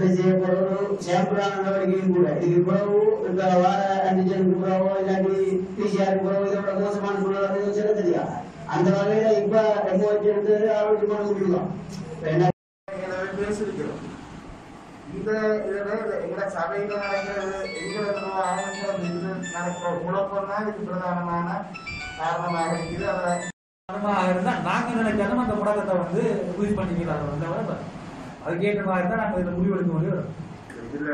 வருடத்துல செய்யப்படுற ஒரு சாம்பிளான நடவடிக்கையும் கூட இதுக்கு பிறகு இந்த வார ஆன்டிஜனுக்கு பிறகு இல்லாட்டி பிசிஆருக்கு பிறகு இதோட மோசமான சூழல் வருதுன்னு சொல்ல தெரியா அந்த வகையில இப்ப எம்ஓஹெச் எடுத்து ஆரோக்கியமான முடியும் இப்ப என்ன எனவே பேசியிருக்கிறோம் இந்த இதுல எங்கட சபையில நடக்கிறது எங்களோட ஆணையத்தில் இது நடக்கிற குழப்பம் தான் இதுக்கு பிரதானமான காரணமாக இருக்குது அதை காரணமாக இருந்தா நாங்க நினைச்சாலும் அந்த முடக்கத்தை வந்து யூஸ் பண்ணிக்கிறாங்க தவிர அதுக்கேற்ற மாதிரி தான் நாங்க இதில் முடிவெடுக்க முடியும் இதுல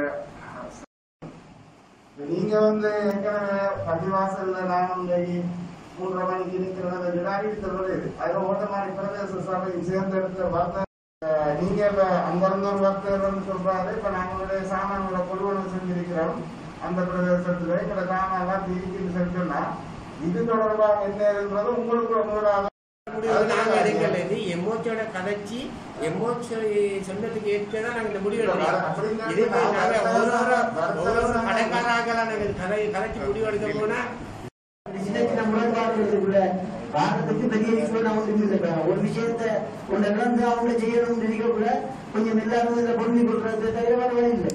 நீங்க வந்து ஏற்கனவே பள்ளிவாசல்ல நான் இன்னைக்கு மூன்றரை மணிக்கு நிற்கிற அந்த விடாடி சொல்வது அதுல ஓட்டமாடி பிரதேச சபை சேர்ந்தெடுத்த வார்த்தை அஹ், நீங்க இப்ப அங்க இருந்த ஒரு வர்த்தகர்னு சொல்றாரு இப்ப நாங்களுடைய சாமான்களை கொள்வனம் செஞ்சிருக்கிறோம் அந்த பிரதேசத்துல எங்களை சாமான்லாம் திருப்பின்னு சொல்லி சொன்னா இது தொடர்பாக என்ன இருந்தது உங்களுக்கு உங்களோட நாங்க எடுக்கல இது எமோச்சோட கதைச்சி எமோச்சு சொன்னதுக்கு ஏற்றதான் நாங்க இந்த முடிவு எடுக்கிறோம் இது நாங்க ஒரு ஒரு ஒரு ஒரு கடைக்காரர்களா நாங்க கதை கதைச்சு முடிவு எடுக்க போனா சின்ன சின்ன முரண்பாடுகளுக்குள்ள காரணத்துக்கு பெரிய விஷயம் நான் ஒன்றும் இல்லை ஒரு விஷயத்த ஒன்றை இழந்து அவங்க செய்யணும்னு நினைக்கக்குள்ள கொஞ்சம் எல்லாரும் இதை பொருந்தி கொள்றது தவிர வேற வழி இல்லை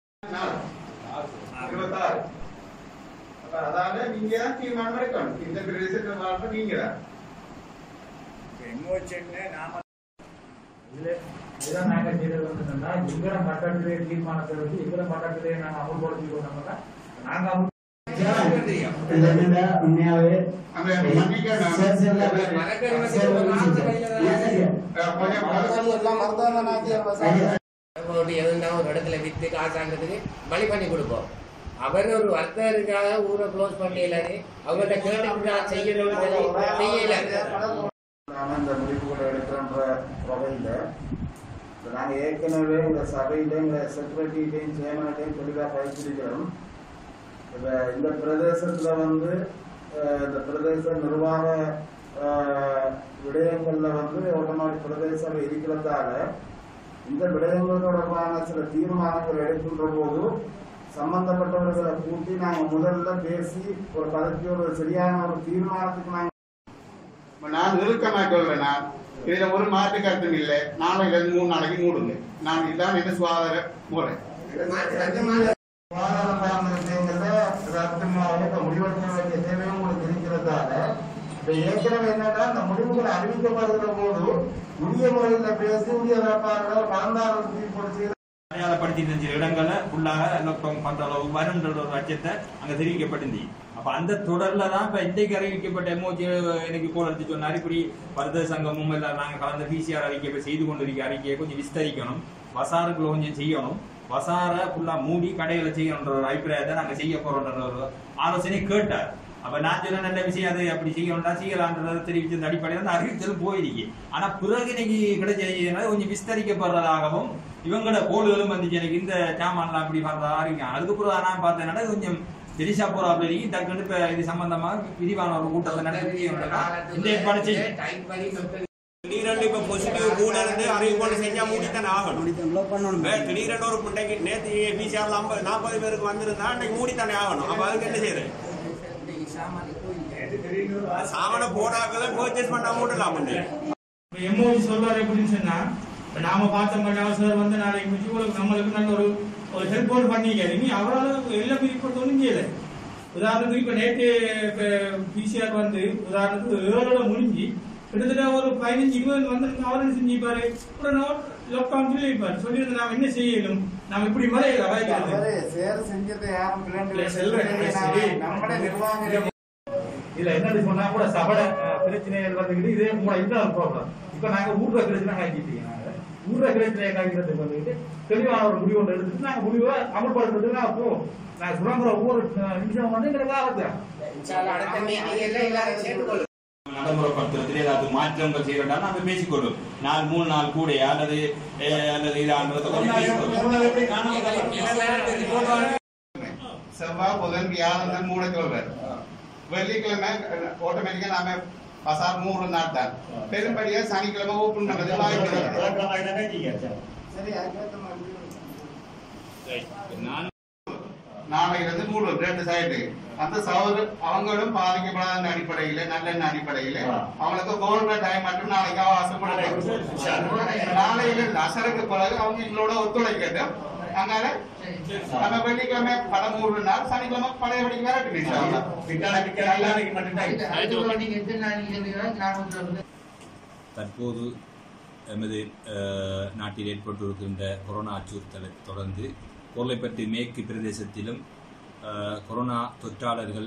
இருபத்தாறு அப்ப அதாவது நீங்க தான் தீர்மானம் எடுக்கணும் இந்த பிரதேசத்துல வாழ்ற நீங்க தான் இதுல இதுதான் நாங்க செய்தது வந்து என்னன்னா எங்கட மட்டத்திலே தீர்மானத்தை வந்து எங்கட மட்டத்திலே நாங்க அமுல்படுத்திக்கோம்னா நாங்க அமுல் இது என்னடா உண்மையாவே அந்த மன்னிக்கணும். சரி, சரி, சரி. மரக்கறி சரி, வச்சு சரி, சரி. ஏன் சரியா? அஹ் கொஞ்சம் பழக்கம் எல்லாம் மருத்துவமனை ஒரு எதுனா ஒரு இடத்துல வித்து காசாங்கிறதுக்கு வழி பண்ணி கொடுப்போம் அவர் ஒரு வர்த்தகருக்காக ஊரை க்ளோஸ் பண்ணல அவங்கள்ட்ட கேட்டு செய்யணும் செய்யல நாம இந்த முடிவுகளை எடுக்கிறோன்ற வகையில இப்ப நாங்க ஏற்கனவே இந்த சபையில இந்த செக்ரட்டரிட்டையும் சேர்மனையும் தெளிவாக பயிற்சிருக்கிறோம் இப்ப இந்த பிரதேசத்துல வந்து அஹ், இந்த பிரதேச நிர்வாக அஹ், விடயங்கள்ல வந்து ஆட்டோமேட்டிக் பிரதேசம் இருக்கிறதால இந்த விடயங்கள் தொடர்பான சில தீர்மானங்கள் எடுக்கின்ற போது சம்பந்தப்பட்டவர்களை கூட்டி நாங்க முதல்ல பேசி ஒரு கதைக்கு ஒரு சரியான ஒரு தீர்மானத்துக்கு நாங்க இப்ப நான் நிறுத்தமா சொல்றேன் நான் இதுல ஒரு மாற்று கருத்தும் இல்லை நாளைக்கு இருந்து மூணு நாளைக்கு மூடுங்க நான் இதான் என்ன சுகாதார முறை சுகாதார சார்ந்த விஷயங்கள்ல ரத்தமாக இப்ப முடிவெடுக்க வேண்டிய தேவையும் உங்களுக்கு இருக்கிறதால இப்ப ஏற்கனவே என்னன்னா இந்த முடிவுகள் அறிவிக்கப்படுகிற போது உரிய முறையில பேசி உரிய வியாபாரங்கள் கலந்தாரம் தீர்ப்பு அடையாளப்படுத்தி இருந்த இடங்களை ஃபுல்லாக லாக்டவுன் பண்ற அளவு வரும்ன்ற ஒரு அச்சத்தை அங்க தெரிவிக்கப்பட்டிருந்தது அப்ப அந்த தொடர்ல தான் இப்ப இன்றைக்கு அறிவிக்கப்பட்ட எமோஜி எனக்கு கோல் எடுத்து சொன்னார் இப்படி பரத சங்கமும் எல்லாம் நாங்க கலந்த பிசிஆர் அறிக்கை செய்து கொண்டிருக்க அறிக்கையை கொஞ்சம் விஸ்தரிக்கணும் வசாருக்குள்ள கொஞ்சம் செய்யணும் வசார ஃபுல்லா மூடி கடைகளை செய்யணுன்ற ஒரு அபிப்பிராயத்தை நாங்க செய்ய போறோம்ன்ற ஒரு ஆலோசனை கேட்டார் அப்ப நான் சொன்ன நல்ல விஷயம் அது அப்படி செய்யணும்டா செய்யலான்றதை தெரிவிச்சது அடிப்படையில் அந்த அறிவித்தல் போயிருக்கு ஆனா பிறகு இன்னைக்கு கிடைச்ச செய்தியினால கொஞ்சம் விஸ்தரிக்கப்படுறதாகவும் இவங்களோட கோள்களும் வந்துச்சு எனக்கு இந்த சாமான்லாம் அப்படி வர்றதா இருக்கு அதுக்கு பிறகு நான் பார்த்தேன்னா கொஞ்சம் பெரிசா போறாப்ல இருக்கு டக்குன்னு இப்ப இது சம்பந்தமா விரிவான ஒரு கூட்டத்தை நடத்தி இந்த ஏற்பாடு செய்யும் டைம் பண்ணி சொத்து திடீரென்று இப்ப பாசிட்டிவ் கூட இருந்து அறிவிப்பு செஞ்சா மூடித்தானே ஆகணும் இப்ப திடீரென்று ஒரு முட்டைக்கு நேற்று பிசிஆர்ல ஐம்பது நாற்பது பேருக்கு வந்திருந்தா அன்னைக்கு மூடித்தானே ஆகணும் அப்ப அதுக்கு என்ன செய்யறது சாமான போடாக்களை பர்ச்சேஸ் பண்ணா மூடலாம் எம்ஓஜி சொல்றாரு எப்படின்னு சொன்னா இப்ப நாம பார்த்தோம் அவசரம் வந்து நாளைக்கு முடிச்சு உங்களுக்கு நம்மளுக்கு நல்ல ஒரு ஒரு ஹெல்ப் பண்ணிக்காரு நீ அவரால் எல்லாம் பிரிப்பட்டு ஒன்றும் செய்யல உதாரணத்துக்கு இப்ப நேற்று பிசிஆர் வந்து உதாரணத்துக்கு ஏழோட முடிஞ்சு கிட்டத்தட்ட ஒரு பதினஞ்சு இருபது வந்து அவர் செஞ்சுப்பாரு உடனே லாக்டவுன் சொல்லியிருப்பாரு சொல்லியிருந்து நாம் என்ன செய்யணும் நாம் இப்படி மறையில வாய்க்கிறது சேர் செஞ்சதை யாரும் இல்ல, செல்வன், சரி. நம்மளே நிர்வாகம் இதுல என்ன சொன்னா கூட சபட அஹ், பிரச்சனைகள் வந்துக்கிட்டு இதே கூட இன்னொரு ப்ராப்ளம் இப்ப நாங்க ஊர்ல பிரச்சனை காய்ச்சிட்டீங்க நாங்க ஊர்ல பிரச்சனையை காய்க்கிறதுக்கு வந்துட்டு தெளிவான ஒரு முடிவு ஒன்று எடுத்துட்டு நாங்க முடிவை அமல்படுத்துறதுக்கு நாங்க போவோம் நாங்க சுரங்குற ஒவ்வொரு அஹ், நிமிஷம் வந்து எங்களுக்கு ஆபத்து அடுத்த மீட்டிங் எல்லாம் எல்லாரும் சேர்த்துக்கொள்ளும் நடைமுறைப்படுத்துறதுல ஏதாவது மாற்றங்கள் செய்யறதா நாம பேசிக்கொள்வோம் நாலு மூணு நாள் கூடயா அல்லது அஹ், அல்லது இதான்றதை கொஞ்சம் பேசிக்கொள்வோம் செவ்வாய் புதன் வியாழன் மூட சொல்றாரு வெள்ளிக்கிழமை ஆட்டோமேட்டிக்கா நாம பசார் மூணு நாள் தான் பெரும்படியா சனிக்கிழமை ஓப்பன் பண்றது வாய்ப்பு சரி அதுக்கேற்ற மாதிரி நாளைக்கு இருந்து மூணு ரெண்டு சைடு அந்த சவுறு அவங்களும் பாதிக்கப்படாத அந்த அடிப்படையில நல்லெண்ண அடிப்படையில அவங்களுக்கு கவர்மெண்ட் டைம் மட்டும் நாளைக்கு அவகாசம் கொடுக்கணும் நாளையில இருந்து அசருக்கு பிறகு அவங்க எங்களோட ஒத்துழைக்கட்டும் அதனால நம்ம வெள்ளிக்கிழமை படம் மூணு நாள் சனிக்கிழமை பழைய படிக்க வரட்டு தற்போது எமது அஹ், நாட்டில் ஏற்பட்டிருக்கின்ற கொரோனா அச்சுறுத்தலை தொடர்ந்து கோர்லைப்பட்டு மேற்கு பிரதேசத்திலும் அஹ், கொரோனா தொற்றாளர்கள்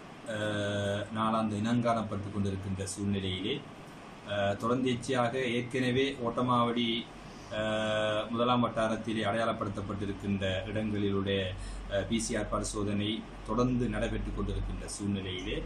அஹ், நாளாந்து இனங்காணப்பட்டு கொண்டிருக்கின்ற சூழ்நிலையிலே அஹ், தொடர்ந்தேர்ச்சியாக ஏற்கனவே ஓட்டமாவடி அஹ், முதலாம் வட்டாரத்திலே அடையாளப்படுத்தப்பட்டிருக்கின்ற இடங்களிலுடைய பிசிஆர் பரிசோதனை தொடர்ந்து நடைபெற்றுக் கொண்டிருக்கின்ற சூழ்நிலையிலே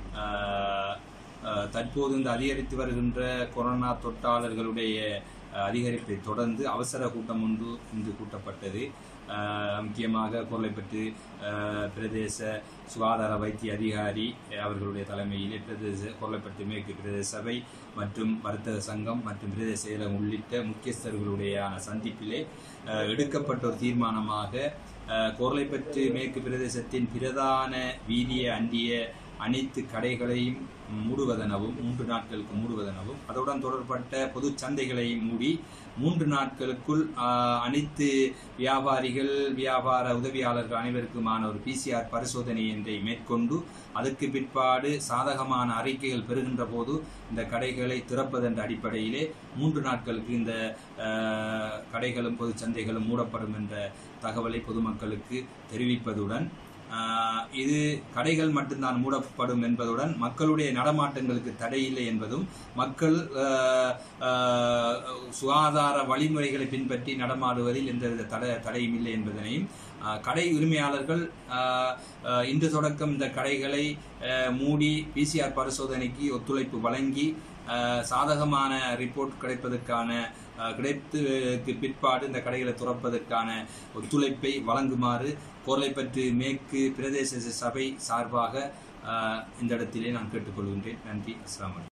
அஹ், அஹ், தற்போது இந்த அதிகரித்து வருகின்ற கொரோனா தொற்றாளர்களுடைய அஹ், அதிகரிப்பை தொடர்ந்து அவசர கூட்டம் ஒன்று இன்று கூட்டப்பட்டது அஹ், முக்கியமாக கொல்லைப்பட்டு அஹ், பிரதேச சுகாதார வைத்திய அதிகாரி அஹ், அவர்களுடைய தலைமையிலே பிரதேச கொல்லைப்பட்டு மேற்கு பிரதேச சபை மற்றும் வர்த்தக சங்கம் மற்றும் பிரதேச செயலகம் உள்ளிட்ட முக்கியஸ்தர்களுடையான சந்திப்பிலே அஹ், எடுக்கப்பட்ட ஒரு தீர்மானமாக அஹ், கோர்லைப்பற்று மேற்கு பிரதேசத்தின் பிரதான வீதியை அண்டிய அனைத்து கடைகளையும் மூடுவதெனவும் மூன்று நாட்களுக்கு மூடுவதெனவும் அதனுடன் தொடர்பட்ட பொது சந்தைகளையும் மூடி மூன்று நாட்களுக்குள் ஆஹ், அனைத்து வியாபாரிகள் வியாபார உதவியாளர்கள் அனைவருக்குமான ஒரு பிசிஆர் பரிசோதனை ஒன்றை மேற்கொண்டு அதற்கு பிற்பாடு சாதகமான அறிக்கைகள் பெறுகின்ற போது இந்த கடைகளை திறப்பதென்ற அடிப்படையிலே மூன்று நாட்களுக்கு இந்த ஆஹ், கடைகளும் பொது சந்தைகளும் மூடப்படும் என்ற தகவலை பொதுமக்களுக்கு தெரிவிப்பதுடன் ஆஹ், இது கடைகள் மட்டும்தான் மூடப்படும் என்பதுடன் மக்களுடைய நடமாட்டங்களுக்கு தடையில்லை என்பதும் மக்கள் ஆஹ், ஆஹ், சுகாதார வழிமுறைகளை பின்பற்றி நடமாடுவதில் எந்தவித தடை தடையும் இல்லை என்பதனையும் ஆஹ், கடை உரிமையாளர்கள் ஆஹ், ஆஹ், இன்று தொடக்கம் இந்த கடைகளை ஆஹ், மூடி பிசிஆர் பரிசோதனைக்கு ஒத்துழைப்பு வழங்கி ஆஹ், சாதகமான ரிப்போர்ட் கிடைப்பதற்கான ஆஹ், கிடைத்ததுக்கு பிற்பாடு இந்த கடைகளை துறப்பதற்கான ஒத்துழைப்பை வழங்குமாறு கோர்லைப்பற்று மேற்கு பிரதேச சபை சார்பாக ஆஹ், இந்த இடத்திலே நான் கேட்டுக்கொள்கின்றேன் நன்றி அஸ்லாம் வலைக்கம்